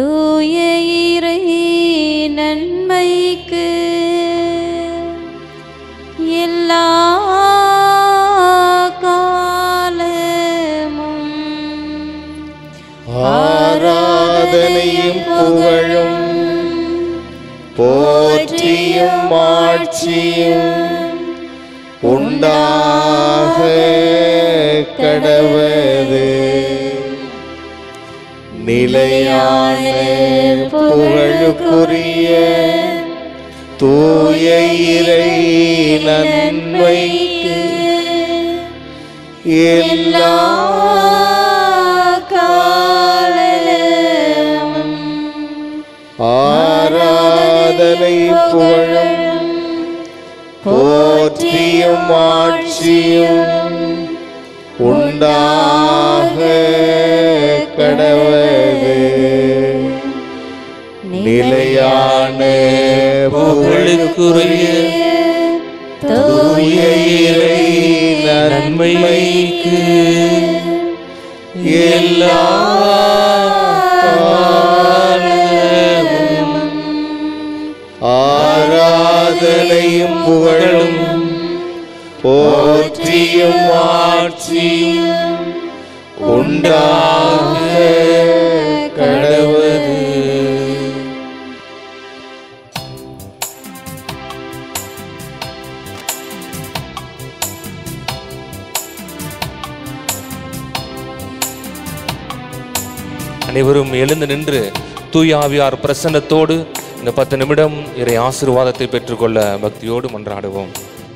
தூய இறை நன்மைக்கு எல்லா காலமும் ஆராதனையும் புகழும் போற்றியும் ஆட்சியும் உண்டாக கடவது நிலையான புகழுக்குரிய தூய இறை நன்மைக்கு எல்லா காலமும் ஆராதனை புகழும் போற்றியும் ஆட்சியும் உண்டாக கடவது நிலையான புகழுக்குரிய தூய இறை நன்மைக்கு எல்லா காலமும் ஆராதனையும் புகழும் போற்றியும் ஆட்சியும் உண்டாக கடவது அனைவரும் எழுந்து நின்று தூய ஆவியார் பிரசன்னத்தோடு இந்த பத்து நிமிடம் இறை ஆசீர்வாதத்தை பெற்றுக்கொள்ள பக்தியோடு மன்றாடுவோம்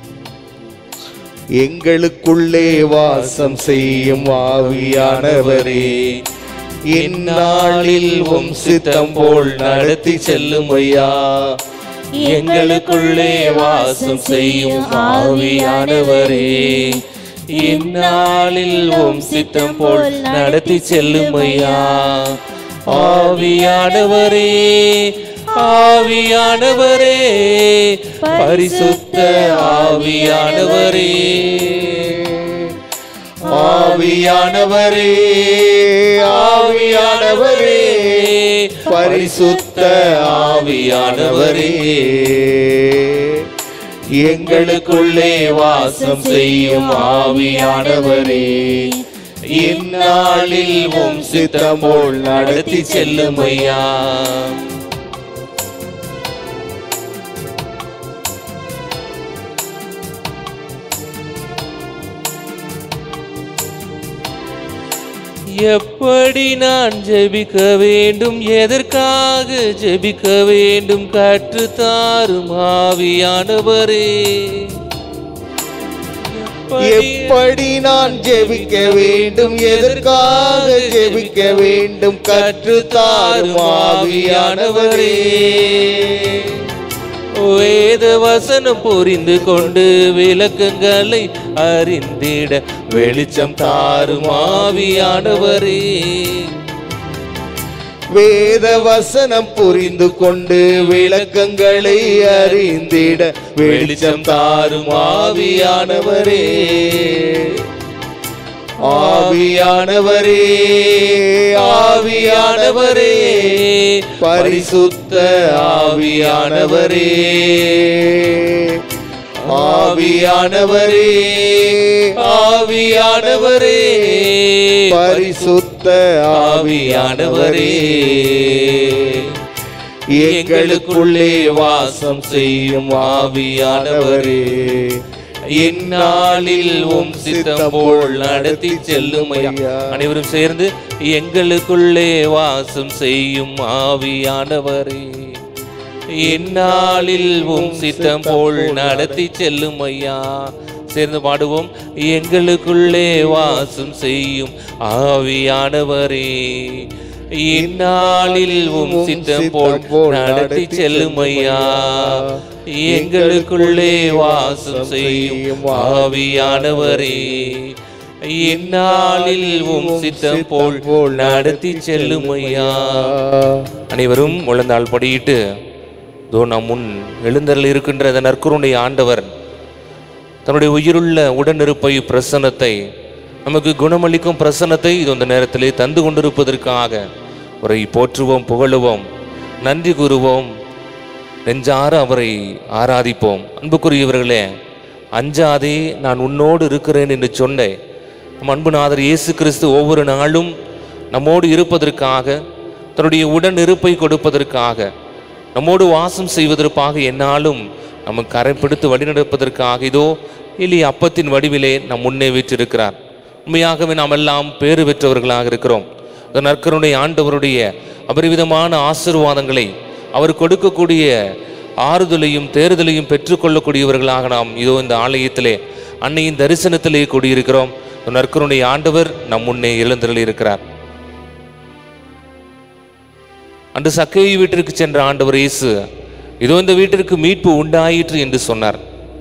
எங்களுக்குள்ளே வாசம் செய்யும் ஆவியானவரே இந்நாளில் உம் சித்தம் போல் நடத்தி செல்லும் ஐயா எங்களுக்குள்ளே வாசம் செய்யும் ஆவியானவரே இந்நாளில் உம் சித்தம் போல் நடத்தி செல்லும் ஐயா ஆவியானவரே ஆவியானவரே பரிசுத்த ஆவியானவரே ஆவியானவரே ஆவியானவரே பரிசுத்த ஆவியானவரே எங்களுக்குள்ளே வாசம் செய்யும் ஆவியானவரே இந்நாளில் உம் சித்தமோல் நடத்தி செல்லும் ஐயா எப்படி நான் ஜெபிக்க வேண்டும் எதற்காக ஜெபிக்க வேண்டும் கற்றுத்தாரும் ஆவியானவரே எப்படி நான் ஜெபிக்க வேண்டும் எதற்காக ஜெபிக்க வேண்டும் கற்றுத்தாரும் ஆவியானவரே வேத வசனம் புரிந்து கொண்டு விளக்கங்களை அறிந்திட வெளிச்சம் தாரும் ஆவியானவரே வேத வசனம் புரிந்து கொண்டு விளக்கங்களை அறிந்திட வெளிச்சம் தாரும் ஆவியானவரே ஆவியானவரே ஆவியானவரே பரிசுத்த ஆவியானவரே ஆவியானவரே ஆவியானவரே பரிசுத்த ஆவியானவரே எங்களுக்குள்ளே வாசம் செய்யும் ஆவியானவரே இந்நாளில் உம் சித்தம் போல் நடத்தி செல்லும் ஐயா அனைவரும் சேர்ந்து எங்களுக்குள்ளே வாசம் செய்யும் ஆவியானவரே இந்நாளில் உம் சித்தம் போல் நடத்தி செல்லும் ஐயா சேர்ந்து பாடுவோம் எங்களுக்குள்ளே வாசம் செய்யும் ஆவியானவரே இந்நாளில் உம் சித்தம் போல் நடத்தி செல்லும் ஐயா எங்களுக்குள்ளே வாசம் செய்யும் ஆவியானவரே இந்நாளில் உம் சித்தம் போல் நடத்தி செல்லும் ஐயா அனைவரும் முழந்தாள் படியிட்டு இதோ நம் முன் எழுந்தரில் இருக்கின்ற அந்த நற்கருணை ஆண்டவர் தன்னுடைய உயிருள்ள உடனிருப்பை பிரசன்னத்தை நமக்கு குணமளிக்கும் பிரசன்னத்தை இது இந்த நேரத்திலே தந்து கொண்டிருப்பதற்காக அவரை போற்றுவோம் புகழுவோம் நன்றி கூறுவோம் நெஞ்சார அவரை ஆராதிப்போம் அன்புக்குரியவர்களே அஞ்சாதே நான் உன்னோடு இருக்கிறேன் என்று சொன்ன நம் அன்புநாதர் இயேசு கிறிஸ்து ஒவ்வொரு நாளும் நம்மோடு இருப்பதற்காக தன்னுடைய உடன் இருப்பை கொடுப்பதற்காக நம்மோடு வாசம் செய்வதற்காக என்னாலும் நமக்கு கரைப்பிடித்து வழிநடப்பதற்காக இதோ எளிய அப்பத்தின் வடிவிலே நம் முன்னே வீற்றிருக்கிறார் உண்மையாகவே நாம் எல்லாம் பேறு பெற்றவர்களாக இருக்கிறோம் இந்த நற்கருணை ஆண்டவருடைய அபரிவிதமான ஆசீர்வாதங்களை அவர் கொடுக்கக்கூடிய ஆறுதலையும் தேறுதலையும் பெற்றுக்கொள்ளக்கூடியவர்களாக நாம் இதோ இந்த ஆலயத்திலே அன்னையின் தரிசனத்திலே கூடியிருக்கிறோம் இந்த நற்கருணை ஆண்டவர் நம் முன்னே எழுந்தருளி இருக்கிறார் அன்று சக்கையை வீட்டிற்கு சென்ற ஆண்டவர் இயேசு இதோ இந்த வீட்டிற்கு மீட்பு உண்டாயிற்று என்று சொன்னார்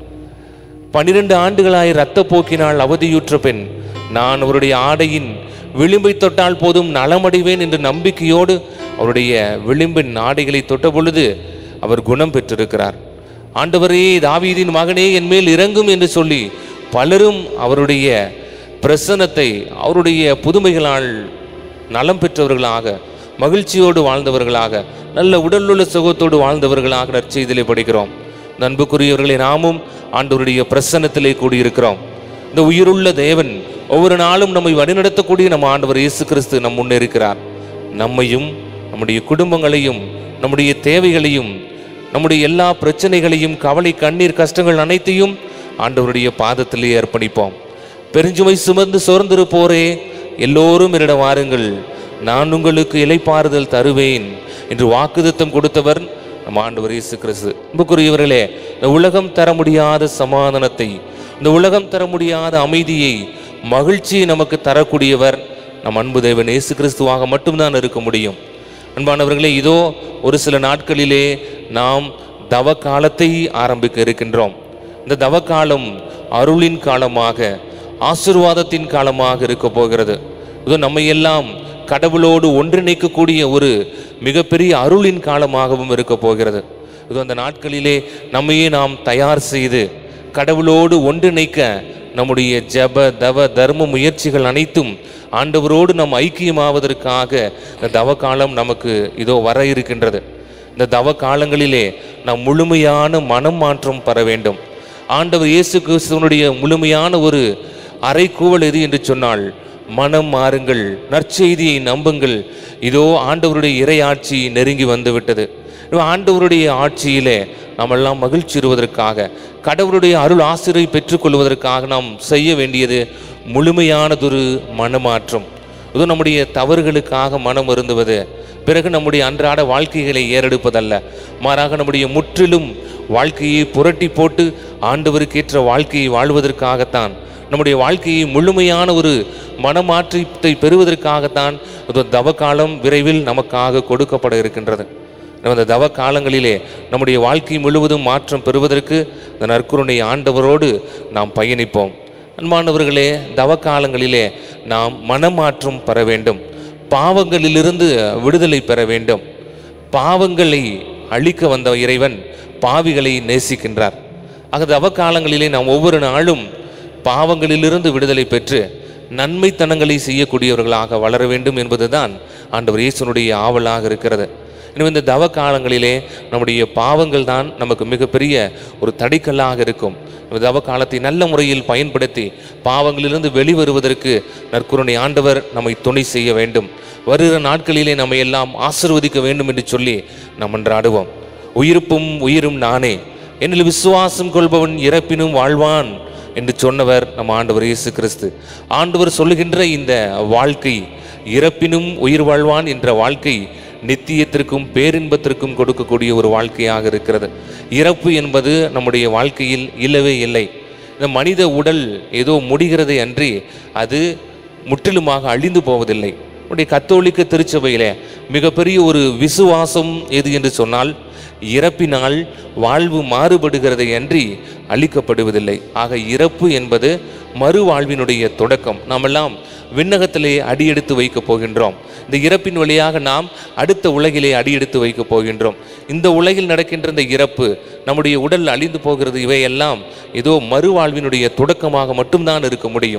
பனிரெண்டு ஆண்டுகளாய் இரத்த போக்கினால் அவதியுற்ற பெண் நான் அவருடைய ஆடையின் விளிம்பை தொட்டால் போதும் நலமடைவேன் என்ற நம்பிக்கையோடு அவருடைய விளிம்பின் ஆடைகளை தொட்ட பொழுது அவர் குணம் பெற்றிருக்கிறார் ஆண்டவரே தாவீதின் மகனே என் மேல் இறங்கும் என்று சொல்லி பலரும் அவருடைய பிரசன்னத்தை அவருடைய புதுமைகளால் நலம் பெற்றவர்களாக மகிழ்ச்சியோடு வாழ்ந்தவர்களாக நல்ல உடலுள்ள சுகத்தோடு வாழ்ந்தவர்களாக நற்செய்திலே படிக்கிறோம் நண்புக்குரியவர்களை நாமும் ஆண்டவருடைய பிரசன்னத்திலே கூடியிருக்கிறோம் இந்த உயிருள்ள தேவன் ஒவ்வொரு நாளும் நம்மை வழிநடத்தக்கூடிய நம்ம ஆண்டவர் இயேசு கிறிஸ்து நம் முன்னே இருக்கிறார் நம்மையும் நம்முடைய குடும்பங்களையும் நம்முடைய தேவைகளையும் நம்முடைய எல்லா பிரச்சனைகளையும் கவலை கண்ணீர் கஷ்டங்கள் அனைத்தையும் ஆண்டவருடைய பாதத்திலே அர்ப்பணிப்போம் பெருஞ்சுமை சுமந்து சோர்ந்திருப்போரே எல்லோரும் என்னிடம் வாருங்கள் நான் உங்களுக்கு இலைப்பாறுதல் தருவேன் என்று வாக்குத்தத்தம் கொடுத்தவர் நம் ஆண்டவர் இயேசு கிறிஸ்து அன்புக்குரியவர்களே இந்த உலகம் தர முடியாத சமாதானத்தை இந்த உலகம் தர முடியாத அமைதியை மகிழ்ச்சியை நமக்கு தரக்கூடியவர் நம் அன்பு தேவன் இயேசு கிறிஸ்துவாக மட்டும்தான் இருக்க முடியும் அன்பானவர்களே இதோ ஒரு சில நாட்களிலே நாம் தவ காலத்தை ஆரம்பிக்க இருக்கின்றோம் இந்த தவ காலம் அருளின் காலமாக ஆசிர்வாதத்தின் காலமாக இருக்க போகிறது இதோ நம்மை எல்லாம் கடவுளோடு ஒன்றிணைக்கக்கூடிய ஒரு மிகப்பெரிய அருளின் காலமாகவும் இருக்க போகிறது இதோ அந்த நாட்களிலே நம்மையே நாம் தயார் செய்து கடவுளோடு ஒன்றிணைக்க நம்முடைய ஜெப தவ தர்ம முயற்சிகள் அனைத்தும் ஆண்டவரோடு நாம் ஐக்கியமாவதற்காக இந்த தவ காலம் நமக்கு இதோ வர இருக்கின்றது இந்த தவ காலங்களிலே நாம் முழுமையான மனம் மாற்றம் பெற வேண்டும் ஆண்டவர் இயேசு கிறிஸ்துவனுடைய முழுமையான ஒரு அறைகூவல் எது என்று சொன்னால் மனம் மாறுங்கள் நற்செய்தியை நம்புங்கள் இதோ ஆண்டவருடைய இறையாட்சி நெருங்கி வந்துவிட்டது இதோ ஆண்டவருடைய ஆட்சியிலே நாம் எல்லாம் மகிழ்ச்சி இருவதற்காக கடவுளுடைய அருள் ஆசிரியை பெற்றுக்கொள்வதற்காக நாம் செய்ய வேண்டியது முழுமையானதொரு மனமாற்றம் இதோ நம்முடைய தவறுகளுக்காக மனம் வருந்துவது பிறகு நம்முடைய அன்றாட வாழ்க்கைகளை ஏறெடுப்பதல்ல மாறாக நம்முடைய முற்றிலும் வாழ்க்கையை புரட்டி போட்டு ஆண்டவருக்கேற்ற வாழ்க்கையை வாழ்வதற்காகத்தான் நம்முடைய வாழ்க்கையை முழுமையான ஒரு மனமாற்றத்தை பெறுவதற்காகத்தான் இதோ தவக்காலம் விரைவில் நமக்காக கொடுக்கப்பட இருக்கின்றது நம்ம இந்த தவ காலங்களிலே நம்முடைய வாழ்க்கை முழுவதும் மாற்றம் பெறுவதற்கு இந்த நற்குருணை ஆண்டவரோடு நாம் பயணிப்போம் அன்பானவர்களே தவ காலங்களிலே நாம் மனமாற்றம் பெற வேண்டும் பாவங்களிலிருந்து விடுதலை பெற வேண்டும் பாவங்களை அழிக்க வந்த இறைவன் பாவிகளை நேசிக்கின்றார் ஆக தவ காலங்களிலே நாம் ஒவ்வொரு நாளும் பாவங்களிலிருந்து விடுதலை பெற்று நன்மைத்தனங்களை செய்யக்கூடியவர்களாக வளர வேண்டும் என்பதுதான் ஆண்டவர் இயேசுனுடைய ஆவலாக இருக்கிறது எனவே இந்த தவ காலங்களிலே நம்முடைய பாவங்கள் தான் நமக்கு மிகப்பெரிய ஒரு தடிக்கல்லாக இருக்கும் இந்த தவ காலத்தை நல்ல முறையில் பயன்படுத்தி பாவங்களிலிருந்து வெளிவருவதற்கு நற்குருணை ஆண்டவர் நம்மை துணை செய்ய வேண்டும் வருகிற நாட்களிலே நம்மை எல்லாம் ஆசிர்வதிக்க வேண்டும் என்று சொல்லி நாம் அன்றாடுவோம் உயிர்ப்பும் உயிரும் நானே என்னில் விசுவாசம் கொள்பவன் இறப்பினும் வாழ்வான் என்று சொன்னவர் நம் ஆண்டவர் இயேசு கிறிஸ்து ஆண்டவர் சொல்லுகின்ற இந்த வாழ்க்கை இறப்பினும் உயிர் வாழ்வான் என்ற வாழ்க்கை நித்தியத்திற்கும் பேரின்பத்திற்கும் கொடுக்கக்கூடிய ஒரு வாழ்க்கையாக இருக்கிறது இறப்பு என்பது நம்முடைய வாழ்க்கையில் இல்லவே இல்லை இந்த மனித உடல் ஏதோ முடிகிறதை அன்றி அது முற்றிலுமாக அழிந்து போவதில்லை நம்முடைய கத்தோலிக்க திருச்சபையிலே மிகப்பெரிய ஒரு விசுவாசம் எது என்று சொன்னால் இறப்பினால் வாழ்வு மாறுபடுகிறதை அன்றி அழிக்கப்படுவதில்லை ஆக இறப்பு என்பது மறுவாழ்வினுடைய தொடக்கம் நாமெல்லாம் விண்ணகத்திலே அடியெடுத்து வைக்கப் போகின்றோம் இந்த இறப்பின் வழியாக நாம் அடுத்த உலகிலே அடியெடுத்து வைக்கப் போகின்றோம் இந்த உலகில் நடக்கின்ற இந்த இறப்பு நம்முடைய உடல் அழிந்து போகிறது இவையெல்லாம் ஏதோ மறுவாழ்வினுடைய தொடக்கமாக மட்டும்தான் இருக்க முடியும்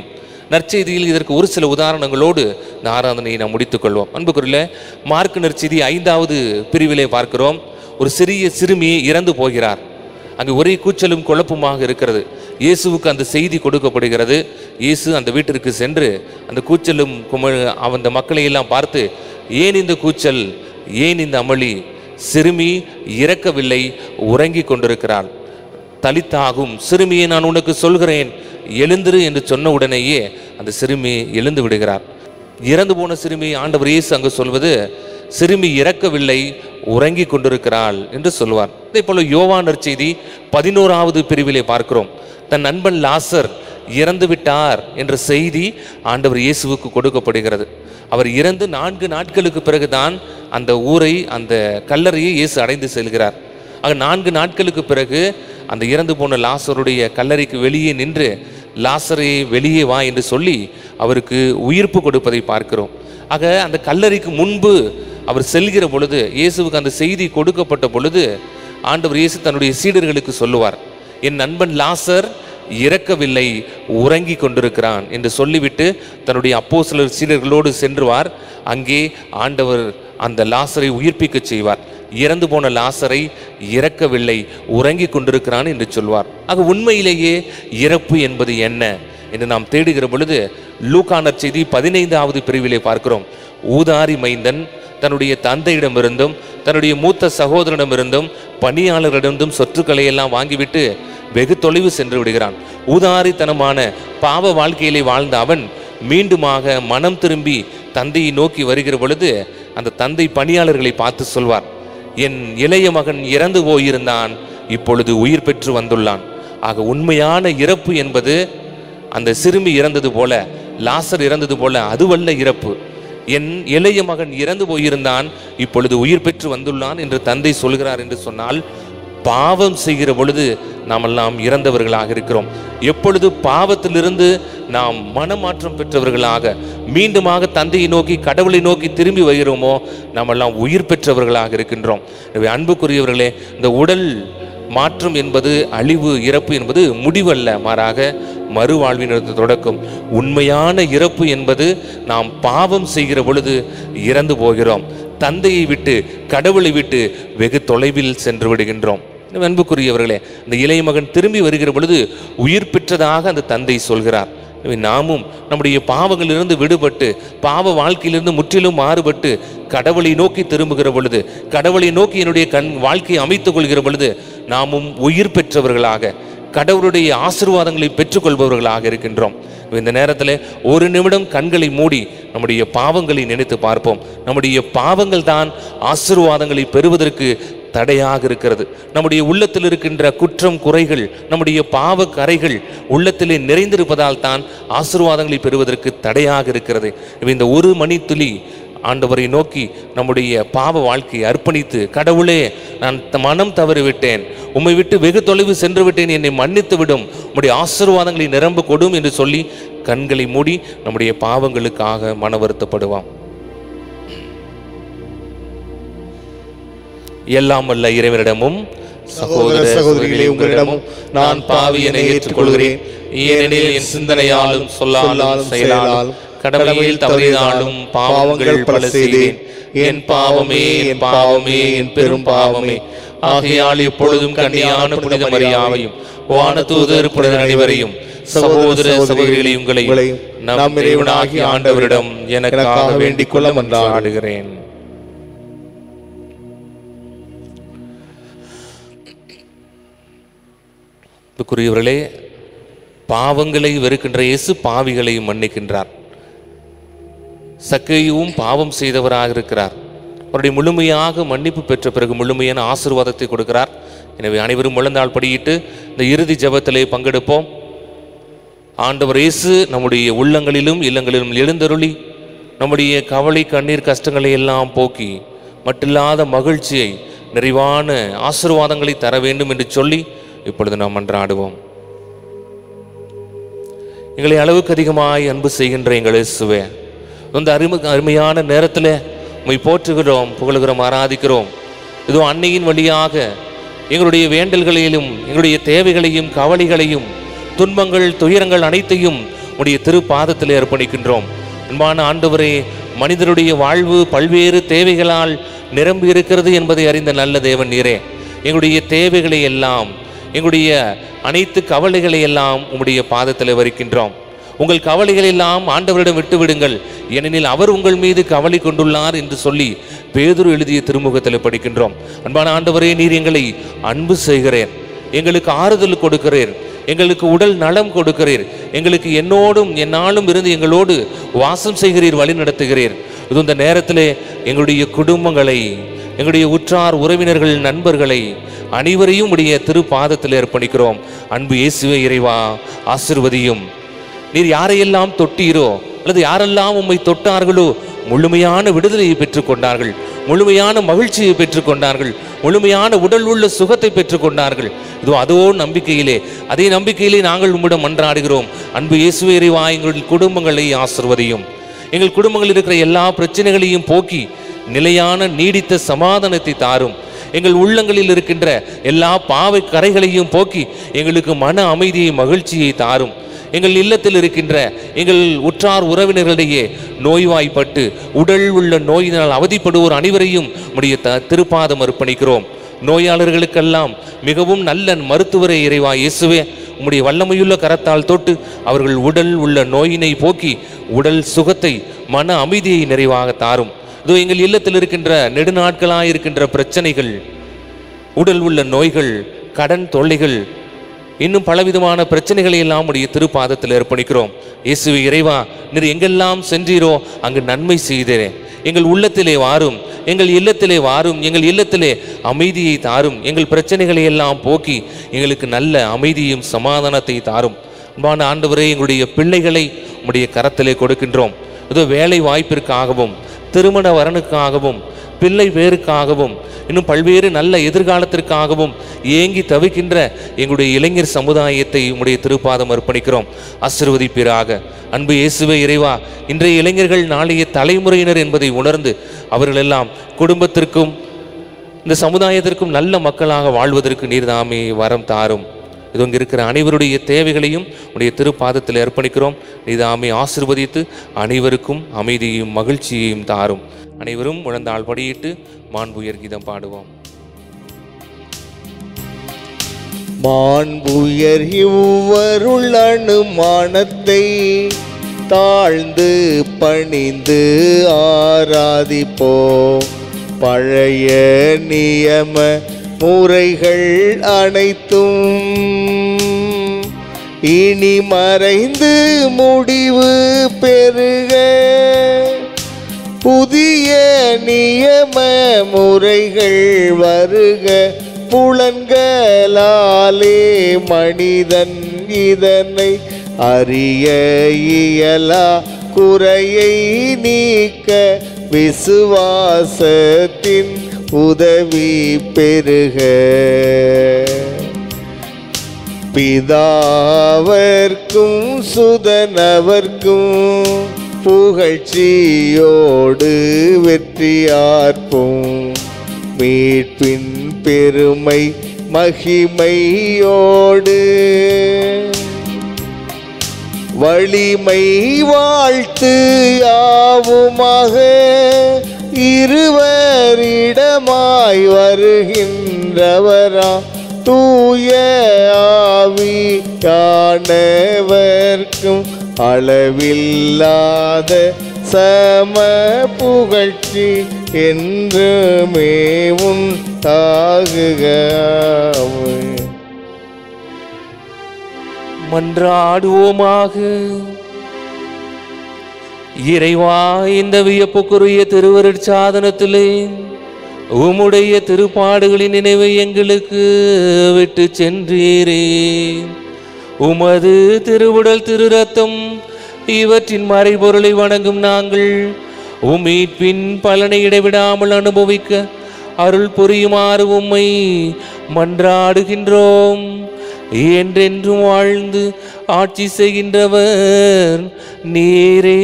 நற்செய்தியில் இதற்கு ஒரு சில உதாரணங்களோடு இந்த ஆராதனையை நாம் முடித்துக்கொள்வோம் அன்புக்குரிய மார்க் நற்செய்தி ஐந்தாவது பிரிவிலே பார்க்கிறோம் ஒரு சிறிய சிறுமி இறந்து போகிறார் அங்கு ஒரே கூச்சலும் குழப்பமாக இருக்கிறது இயேசுவுக்கு அந்த செய்தி கொடுக்கப்படுகிறது இயேசு அந்த வீட்டிற்கு சென்று அந்த கூச்சலும் கும அந்த மக்களை எல்லாம் பார்த்து ஏன் இந்த கூச்சல் ஏன் இந்த அமளி சிறுமி இறக்கவில்லை உறங்கிக் கொண்டிருக்கிறாள் தலித்தாகும் சிறுமியை நான் உனக்கு சொல்கிறேன் எழுந்திரு என்று சொன்ன உடனேயே அந்த சிறுமி எழுந்து விடுகிறார் இறந்து போன சிறுமி ஆண்டவர் இயேசு அங்கு சொல்வது சிறுமி இறக்கவில்லை உறங்கிக் கொண்டிருக்கிறாள் என்று சொல்வார் அதே போல யோவான் செய்தி பதினோராவது பிரிவிலே பார்க்கிறோம் தன் நண்பன் லாசர் இறந்து விட்டார் என்ற செய்தி ஆண்டவர் இயேசுவுக்கு கொடுக்கப்படுகிறது அவர் இறந்து நான்கு நாட்களுக்கு பிறகுதான் அந்த ஊரை அந்த கல்லறையை இயேசு அடைந்து செல்கிறார் ஆக நான்கு நாட்களுக்கு பிறகு அந்த இறந்து போன லாசருடைய கல்லறைக்கு வெளியே நின்று லாசரை வெளியே வா என்று சொல்லி அவருக்கு உயிர்ப்பு கொடுப்பதை பார்க்கிறோம் ஆக அந்த கல்லறைக்கு முன்பு அவர் செல்கிற பொழுது இயேசுவுக்கு அந்த செய்தி கொடுக்கப்பட்ட பொழுது ஆண்டவர் இயேசு தன்னுடைய சீடர்களுக்கு சொல்லுவார் என் நண்பன் லாசர் இறக்கவில்லை உறங்கி கொண்டிருக்கிறான் என்று சொல்லிவிட்டு தன்னுடைய அப்போஸ்தலர் சீடர்களோடு சென்றுவார் அங்கே ஆண்டவர் அந்த லாசரை உயிர்ப்பிக்கச் செய்வார் இறந்து போன லாசரை இறக்கவில்லை உறங்கிக் கொண்டிருக்கிறான் என்று சொல்வார் ஆக உண்மையிலேயே இறப்பு என்பது என்ன என்று நாம் தேடுகிற பொழுது லூக்கானர் செய்தி பதினைந்தாவது பிரிவிலே பார்க்கிறோம் ஊதாரி மைந்தன் தன்னுடைய தந்தையிடமிருந்தும் தன்னுடைய மூத்த சகோதரனிடமிருந்தும் பணியாளர்களிடமிருந்தும் சொத்துக்களை எல்லாம் வாங்கிவிட்டு வெகு தொலைவு சென்று விடுகிறான் ஊதாரித்தனமான பாவ வாழ்க்கையிலே வாழ்ந்த அவன் மீண்டுமாக மனம் திரும்பி தந்தையை நோக்கி வருகிற பொழுது அந்த தந்தை பணியாளர்களை பார்த்து சொல்வார் என் இளைய மகன் இறந்து போயிருந்தான் இப்பொழுது உயிர் பெற்று வந்துள்ளான் ஆக உண்மையான இறப்பு என்பது அந்த சிறுமி இறந்தது போல லாசர் இறந்தது போல அதுவல்ல இறப்பு என் இளைய மகன் இறந்து போயிருந்தான் இப்பொழுது உயிர் பெற்று வந்துள்ளான் என்று தந்தை சொல்கிறார் என்று சொன்னால் பாவம் செய்கிற பொழுது நாமெல்லாம் இறந்தவர்களாக இருக்கிறோம் எப்பொழுது பாவத்திலிருந்து நாம் மனமாற்றம் பெற்றவர்களாக மீண்டுமாக தந்தையை நோக்கி கடவுளை நோக்கி திரும்பி வருகிறோமோ நாமெல்லாம் உயிர் பெற்றவர்களாக இருக்கின்றோம் எனவே அன்புக்குரியவர்களே இந்த உடல் மாற்றம் என்பது அழிவு இறப்பு என்பது முடிவல்ல மாறாக மறுவாழ்வினது தொடக்கம் உண்மையான இறப்பு என்பது நாம் பாவம் செய்கிற பொழுது இறந்து போகிறோம் தந்தையை விட்டு கடவுளை விட்டு வெகு தொலைவில் சென்று விடுகின்றோம் எனவே அன்புக்குரியவர்களே இந்த இளைய மகன் திரும்பி வருகிற பொழுது உயிர் பெற்றதாக அந்த தந்தை சொல்கிறார் எனவே நாமும் நம்முடைய பாவங்களிலிருந்து விடுபட்டு பாவ வாழ்க்கையிலிருந்து முற்றிலும் மாறுபட்டு கடவுளை நோக்கி திரும்புகிற பொழுது கடவுளை நோக்கி என்னுடைய கண் வாழ்க்கையை அமைத்துக் கொள்கிற பொழுது நாமும் உயிர் பெற்றவர்களாக கடவுளுடைய ஆசீர்வாதங்களை பெற்றுக்கொள்பவர்களாக இருக்கின்றோம் இந்த நேரத்தில் ஒரு நிமிடம் கண்களை மூடி நம்முடைய பாவங்களை நினைத்து பார்ப்போம் நம்முடைய பாவங்கள் தான் ஆசீர்வாதங்களை பெறுவதற்கு தடையாக இருக்கிறது நம்முடைய உள்ளத்தில் இருக்கின்ற குற்றம் குறைகள் நம்முடைய பாவ கரைகள் உள்ளத்திலே நிறைந்திருப்பதால் தான் ஆசீர்வாதங்களை பெறுவதற்கு தடையாக இருக்கிறது எனவே இந்த ஒரு மணி துளி ஆண்டவரை நோக்கி நம்முடைய பாவ வாழ்க்கையை அர்ப்பணித்து கடவுளே நான் த- மனம் தவறி விட்டேன் உம்மை விட்டு வெகு தொலைவு சென்று விட்டேன் என்னை மன்னித்து விடும் உம்முடைய ஆசீர்வாதங்களை நிரம்ப கொடும் என்று சொல்லி கண்களை மூடி நம்முடைய பாவங்களுக்காக மன வருத்தப்படுவான் எல்லாம் வல்ல இறைவனிடமும் சகோதர சகோதரிகளே உங்களிடமும் நான் பாவியனை ஏற்றுக்கொள்கிறேன் ஏனெனில் என் சிந்தனையாலும் சொல்லாலும் செயலாலும் கடமையில் தவறினாலும் பாவங்கள் பல செய்தேன் என் பாவமே என் பாவமே என் பெரும் பாவமே ஆகையால் எப்பொழுதும் கண்ணியான புனித மரியாவையும் வானதூதர் புனித அனைவரையும் சகோதர சகோதரிகளை உங்களை நம் இறைவனாகி ஆண்டவரிடம் எனக்காக வேண்டிக் கொள்ள மன்றாடுகிறேன் அன்புக்குரியவர்களே பாவங்களை வெறுக்கின்ற இயேசு பாவிகளையும் மன்னிக்கின்றார் சக்கையும் பாவம் செய்தவராக இருக்கிறார் அவருடைய முழுமையாக மன்னிப்பு பெற்ற பிறகு முழுமையான ஆசீர்வாதத்தை கொடுக்கிறார் எனவே அனைவரும் முழந்தாள் படியிட்டு இந்த இறுதி ஜெபத்திலே பங்கெடுப்போம் ஆண்டவர் இயேசு நம்முடைய உள்ளங்களிலும் இல்லங்களிலும் எழுந்தருளி நம்முடைய கவலை கண்ணீர் கஷ்டங்களை எல்லாம் போக்கி மட்டில்லாத மகிழ்ச்சியை நிறைவான ஆசீர்வாதங்களை தர வேண்டும் என்று சொல்லி இப்பொழுது நாம் மன்றாடுவோம் எங்களை அளவுக்கு அதிகமாய் அன்பு செய்கின்ற எங்கள் இயேசுவே இந்த அருமை அருமையான நேரத்தில் உம்மை போற்றுகிறோம் புகழுகிறோம் ஆராதிக்கிறோம் இதோ அன்னையின் வழியாக எங்களுடைய வேண்டல்களையும் எங்களுடைய தேவைகளையும் கவலைகளையும் துன்பங்கள் துயரங்கள் அனைத்தையும் உடைய திருப்பாதத்தில் அர்ப்பணிக்கின்றோம் அன்பான ஆண்டவரே மனிதருடைய வாழ்வு பல்வேறு தேவைகளால் நிரம்பி இருக்கிறது என்பதை அறிந்த நல்ல தேவன் நீரே எங்களுடைய தேவைகளை எல்லாம் எங்களுடைய அனைத்து கவலைகளை எல்லாம் உம்முடைய பாதத்தில் வரிக்கின்றோம் உங்கள் கவலைகள் எல்லாம் ஆண்டவரிடம் விட்டு விடுங்கள் ஏனெனில் அவர் உங்கள் மீது கவலை கொண்டுள்ளார் என்று சொல்லி பேதுரு எழுதிய திருமுகத்தில் படிக்கின்றோம் அன்பான ஆண்டவரே நீர் எங்களை அன்பு செய்கிறேன் எங்களுக்கு ஆறுதல் கொடுக்கிறீர் எங்களுக்கு உடல் நலம் கொடுக்கிறீர் எங்களுக்கு என்னோடும் என்னாலும் இருந்து எங்களோடு வாசம் செய்கிறீர் வழி நடத்துகிறீர் இது இந்த நேரத்திலே எங்களுடைய குடும்பங்களை எங்களுடைய உற்றார் உறவினர்கள் நண்பர்களை அனைவரையும் உடைய திருப்பாதத்தில் அர்ப்பணிக்கிறோம் அன்பு இயேசுவே இறைவா ஆசிர்வதியும் நீர் யாரையெல்லாம் தொட்டீரோ அல்லது யாரெல்லாம் உம்மை தொட்டார்களோ முழுமையான விடுதலையை பெற்றுக்கொண்டார்கள் முழுமையான மகிழ்ச்சியை பெற்றுக்கொண்டார்கள் முழுமையான உடல் உள்ள சுகத்தை பெற்றுக்கொண்டார்கள் இதோ அதோ நம்பிக்கையிலே அதே நம்பிக்கையிலே நாங்கள் உம்மிடம் மன்றாடுகிறோம் அன்பு இயேசுவே இறைவா எங்கள் குடும்பங்களை ஆசிர்வதியும் எங்கள் குடும்பங்களில் இருக்கிற எல்லா பிரச்சனைகளையும் போக்கி நிலையான நீடித்த சமாதானத்தை தாரும் எங்கள் உள்ளங்களில் இருக்கின்ற எல்லா பாவை கரைகளையும் போக்கி எங்களுக்கு மன அமைதியை மகிழ்ச்சியை தாரும் எங்கள் இல்லத்தில் இருக்கின்ற எங்கள் உற்றார் உறவினர்களிடையே நோய்வாய்ப்பட்டு உடல் உள்ள நோயினால் அவதிப்படுவோர் அனைவரையும் உடைய த திருப்பாதம் அர்ப்பணிக்கிறோம் நோயாளர்களுக்கெல்லாம் மிகவும் நல்ல மருத்துவரை இறைவா இயேசுவே உம்முடைய வல்லமையுள்ள கரத்தால் தொட்டு அவர்கள் உடல் உள்ள நோயினை போக்கி உடல் சுகத்தை மன அமைதியை நிறைவாக தாரும் இதோ எங்கள் இல்லத்தில் இருக்கின்ற நெடுநாட்களாய் இருக்கின்ற பிரச்சனைகள் உடல் உள்ள நோய்கள் கடன் தொல்லைகள் இன்னும் பலவிதமான பிரச்சனைகளை எல்லாம் உடைய திருப்பாதத்தில் அர்ப்பணிக்கிறோம் இயேசுவே இறைவா நீர் எங்கெல்லாம் சென்றீரோ அங்கு நன்மை செய்தேன் எங்கள் உள்ளத்திலே வாரும் எங்கள் இல்லத்திலே வாரும் எங்கள் இல்லத்திலே அமைதியை தாரும் எங்கள் பிரச்சனைகளை எல்லாம் போக்கி எங்களுக்கு நல்ல அமைதியும் சமாதானத்தை தாரும் அன்பான ஆண்டவரே எங்களுடைய பிள்ளைகளை உம்முடைய கரத்திலே கொடுக்கின்றோம் இதோ வேலை வாய்ப்பிற்காகவும் திருமண வரனுக்காகவும் பிள்ளை பேருக்காகவும் இன்னும் பல்வேறு நல்ல எதிர்காலத்திற்காகவும் ஏங்கி தவிக்கின்ற எங்களுடைய இளைஞர் சமுதாயத்தை உம்முடைய திருப்பாதம் அர்ப்பணிக்கிறோம் ஆசிர்வதிப்பீராக அன்பு இயேசுவே இறைவா இன்றைய இளைஞர்கள் நாளைய தலைமுறையினர் என்பதை உணர்ந்து அவர்களெல்லாம் குடும்பத்திற்கும் இந்த சமுதாயத்திற்கும் நல்ல மக்களாக வாழ்வதற்கு நீர்தாமே வரம் தாரும் இது இங்கே இருக்கிற அனைவருடைய தேவைகளையும் உடைய திருப்பாதத்தில் அர்ப்பணிக்கிறோம் நீதாமே ஆசிர்வதித்து அனைவருக்கும் அமைதியையும் மகிழ்ச்சியையும் தாரும் அனைவரும் முழந்தாள் படியிட்டு மாண்புயர் கீதம் பாடுவோம் மாண்புயர் இவ்வருள் அனுமானத்தை தாழ்ந்து பணிந்து ஆராதிப்போம் பழைய நியம முறைகள் அனைத்தும் இனி மறைந்து முடிவு பெறுக புதிய நியம முறைகள் வருக புலன்களாலே மனிதன் இதனை அறிய இயலா குறையை நீக்க விசுவாசத்தின் உதவி பெறுக பிதாவர்க்கும் சுதனவர்க்கும் புகழ்ச்சியோடு வெற்றியார்ப்பும் மீட்பின் பெருமை மகிமையோடு வலிமை வாழ்த்து யாவுமாக இருவரிடமாய் வருகின்றவரா தூய ஆவியானவர்க்கும் அளவில்லாத சம புகழ்ச்சி என்றுமே உண்டாகுக மன்றாடுவோமாக இறைவா இந்த வியப்புக்குரிய திருவருட்சாதனத்திலே உம்முடைய திருப்பாடுகளின் நினைவை எங்களுக்கு விட்டு சென்றீரே உமது திருவுடல் திரு ரத்தம் இவற்றின் மறைபொருளை வணங்கும் நாங்கள் உம் மீட்பின் பலனை இடைவிடாமல் அனுபவிக்க அருள் புரியுமாறு உம்மை மன்றாடுகின்றோம் என்றென்றும் வாழ்ந்து ஆட்சி செய்கின்றவர் நீரே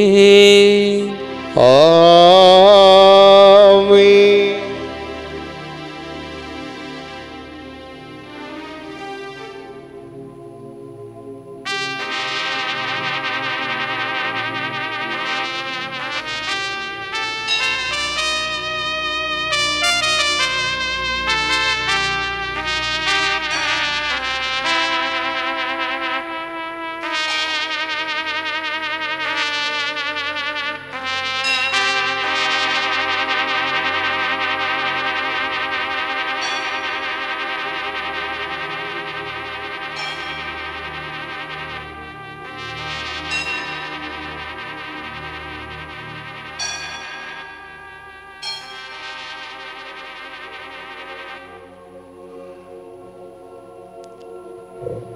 ஆமென் ஆ